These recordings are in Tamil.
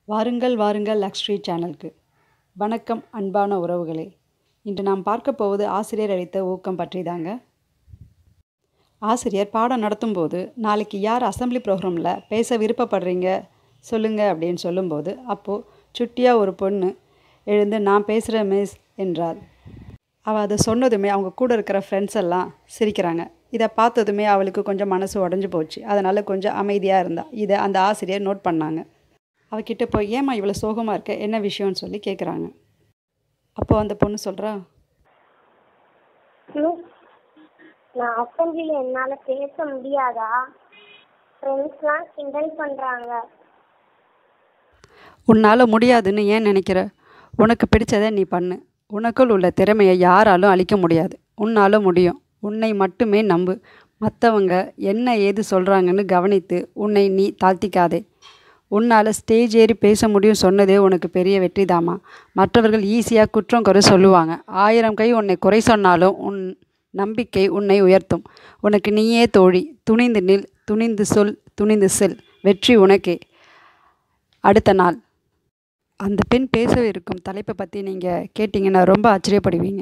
வாருங்கள் வாருங்கள் லக்ஷ்ரி சேனலுக்கு வணக்கம் அன்பான உறவுகளே இன்று நாம் பார்க்க போவது ஆசிரியர் அளித்த ஊக்கம் பற்றி தாங்க ஆசிரியர் பாடம் நடத்தும்போது நாளைக்கு யார் அசெம்பிளி ப்ரோக்ராமில் பேச விருப்பப்படுறீங்க சொல்லுங்க அப்படின்னு சொல்லும்போது அப்போது சுட்டியாக ஒரு பொண்ணு எழுந்து நான் பேசுகிறேன் மிஸ் என்றாள் அவள் அதை சொன்னதுமே அவங்க கூட இருக்கிற ஃப்ரெண்ட்ஸ் எல்லாம் சிரிக்கிறாங்க இதை பார்த்ததுமே அவளுக்கு கொஞ்சம் மனசு உடஞ்சி போச்சு அதனால் கொஞ்சம் அமைதியாக இருந்தா இதை அந்த ஆசிரியர் நோட் பண்ணாங்க அவகிட்ட போய் ஏம்மா இவ்வளோ சோகமாக இருக்க என்ன விஷயம்னு சொல்லி கேட்குறாங்க அப்போ அந்த பொண்ணு சொல்கிறா மிஸ் நான் அசம்பிளியில் என்னால் பேச முடியாதா ஃப்ரெண்ட்ஸ்லாம் கிண்டல் பண்ணுறாங்க உன்னால் முடியாதுன்னு ஏன் நினைக்கிற உனக்கு பிடிச்சதை நீ பண்ணு உனக்குள் உள்ள திறமையை யாராலும் அழிக்க முடியாது உன்னாலும் முடியும் உன்னை மட்டுமே நம்பு மற்றவங்க என்ன ஏது சொல்கிறாங்கன்னு கவனித்து உன்னை நீ தாழ்த்திக்காதே உன்னால் ஸ்டேஜ் ஏறி பேச முடியும் சொன்னதே உனக்கு பெரிய வெற்றிதாம்மா மற்றவர்கள் ஈஸியாக குற்றம் குறை சொல்லுவாங்க ஆயிரம் கை உன்னை குறை சொன்னாலும் உன் நம்பிக்கை உன்னை உயர்த்தும் உனக்கு நீயே தோழி துணிந்து நில் துணிந்து சொல் துணிந்து செல் வெற்றி உனக்கே அடுத்த நாள் அந்த பெண் பேசவிருக்கும் தலைப்பை பற்றி நீங்கள் கேட்டிங்கன்னா ரொம்ப ஆச்சரியப்படுவீங்க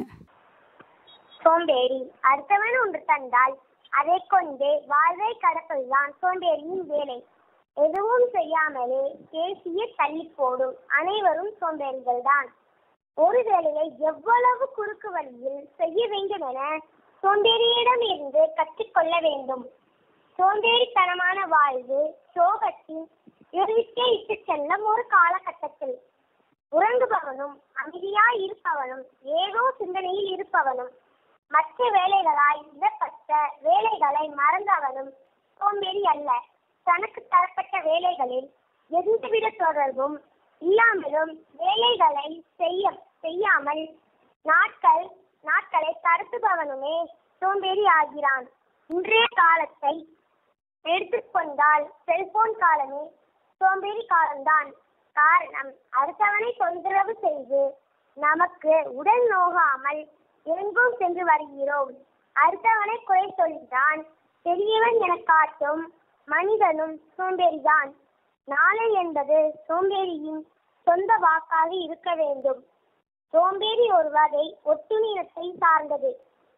சோம்பேறி அடுத்தவன் ஒன்று தந்தால் அதை கொண்டு வாழ்வை கடப்பதுதான் சோம்பேறியின் வேலை எதுவும் செய்யாமலே பேசிய தள்ளி போடும் அனைவரும் சோம்பேறிகள் தான் ஒரு வேலையை எவ்வளவு குறுக்கு வழியில் செய்ய வேண்டும் என சோம்பேறியிடம் இருந்து கற்றுக்கொள்ள வேண்டும் சோம்பேறித்தனமான வாழ்வு சோகத்தின் இறுதிக்கே இட்டு செல்லும் ஒரு காலகட்டத்தில் உறங்குபவனும் அமைதியாய் இருப்பவனும் ஏதோ சிந்தனையில் இருப்பவனும் மற்ற வேலைகளாய் விடப்பட்ட வேலைகளை மறந்தவனும் சோம்பேறி அல்ல தனக்கு தரப்பட்ட வேலைகளில் எந்தவித தொடர்பும் இல்லாமலும் வேலைகளை செய்ய செய்யாமல் நாட்கள் நாட்களை கடத்துபவனுமே சோம்பேறி ஆகிறான் இன்றைய காலத்தை எடுத்துக்கொண்டால் செல்போன் காலமே சோம்பேறி காலம்தான் காரணம் அடுத்தவனை தொந்தரவு செய்து நமக்கு உடல் நோகாமல் எங்கும் சென்று வருகிறோம் அடுத்தவனை குறை சொல்லிதான் பெரியவன் என காட்டும் மனிதனும் சோம்பேறிதான் நாளை என்பது சோம்பேறியின் சொந்த வாக்காக இருக்க வேண்டும் சோம்பேறி ஒரு வகை ஒட்டுணியத்தை சார்ந்தது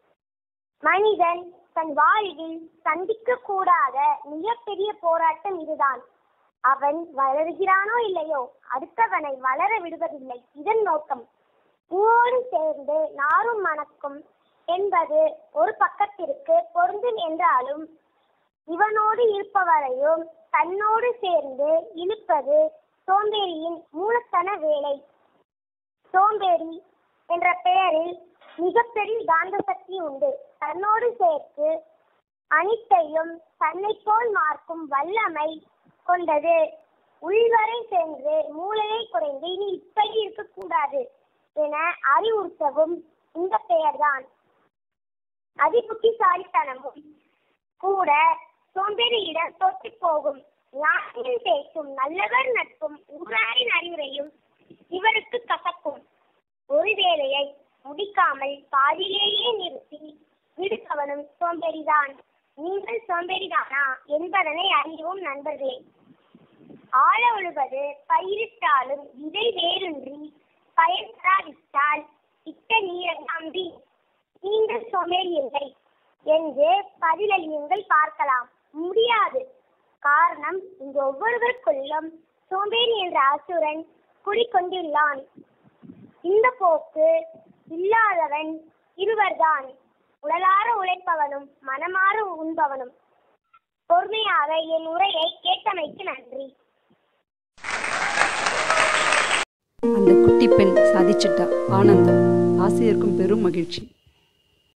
மனிதன் தன் வாழ்வில் சந்திக்க கூடாத மிகப்பெரிய போராட்டம் இதுதான் அவன் வளர்கிறானோ இல்லையோ அடுத்தவனை வளர விடுவதில்லை இதன் நோக்கம் பூவோடு சேர்ந்து நாரும் மணக்கும் என்பது ஒரு பக்கத்திற்கு பொருந்தும் என்றாலும் இவனோடு இருப்பவரையும் தன்னோடு சேர்ந்து இழுப்பது சோம்பேறியின் மூலத்தன வேலை சோம்பேறி என்ற பெயரில் மிகப்பெரிய காந்த சக்தி உண்டு தன்னோடு சேர்த்து அனைத்தையும் தன்னை போல் மார்க்கும் வல்லமை கொண்டது உள்வரை சென்று மூளையை குறைந்து இனி இப்படி இருக்கக்கூடாது என அறிவுறுத்தவும் இந்த பெயர்தான் அதிபுத்திசாலித்தனமும் கூட சோம்பேறியிடம் தொட்டு போகும் ஞானியில் பேசும் நல்லவர் நட்பும் ஊராரின் அறிவுரையும் இவருக்கு கசக்கும் ஒரு வேலையை முடிக்காமல் பாதியிலேயே நிறுத்தி விடுப்பவனும் சோம்பேறிதான் நீங்கள் சோம்பேறிதானா என்பதனை அறிவோம் நண்பர்களே ஆழ உழுவது பயிரிட்டாலும் விதை வேரூன்றி பயன் தராவிட்டால் இட்ட நீரை நம்பி நீங்கள் சோம்பேறி இல்லை என்று பதிலளியுங்கள் பார்க்கலாம் முடியாது காரணம் இங்கு ஒவ்வொருவருக்குள்ளும் சோம்பேறி என்ற அசுரன் குடிக்கொண்டுள்ளான் இந்த போக்கு இல்லாதவன் இருவர்தான் உடலார உழைப்பவனும் மனமாற உண்பவனும் பொறுமையாக என் உரையை கேட்டமைக்கு நன்றி அந்த குட்டி பெண் சாதிச்சிட்டா ஆனந்தம் ஆசிரியருக்கும் பெரும் மகிழ்ச்சி